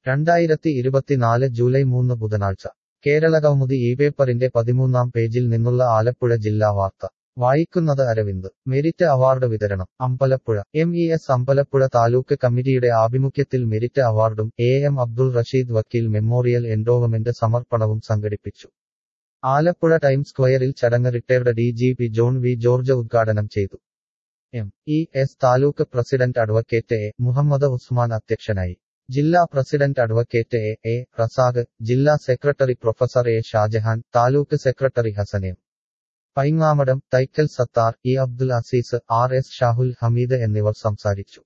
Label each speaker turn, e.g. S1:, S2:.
S1: രണ്ടായിരത്തി ഇരുപത്തിനാല് ജൂലൈ മൂന്ന് ബുധനാഴ്ച കേരളകൗമുദി ഈ പേപ്പറിന്റെ പതിമൂന്നാം പേജിൽ നിന്നുള്ള ആലപ്പുഴ ജില്ലാ വാർത്ത വായിക്കുന്നത് അരവിന്ദ് മെരിറ്റ് അവാർഡ് വിതരണം Ambalappuzha M E S Ambalappuzha taluk കമ്മിറ്റിയുടെ ആഭിമുഖ്യത്തിൽ മെരിറ്റ് അവാർഡും എ എം അബ്ദുൾ റഷീദ് വക്കീൽ മെമ്മോറിയൽ എൻഡോവമെന്റ് സമർപ്പണവും സംഘടിപ്പിച്ചു ആലപ്പുഴ ടൈം സ്ക്വയറിൽ ചടങ്ങ് retired D G P John V George ഉദ്ഘാടനം ചെയ്തു M E S taluk president advocate A Muhammad Usman അധ്യക്ഷനായി ജില്ലാ president advocate A A Razak ജില്ലാ secretary professor A Shajahan taluk secretary ഹസനേം പൈങ്ങാമടം തൈക്കൽ Sathar E Abdul Azeez R S Shahul Hameed എന്നിവർ സംസാരിച്ചു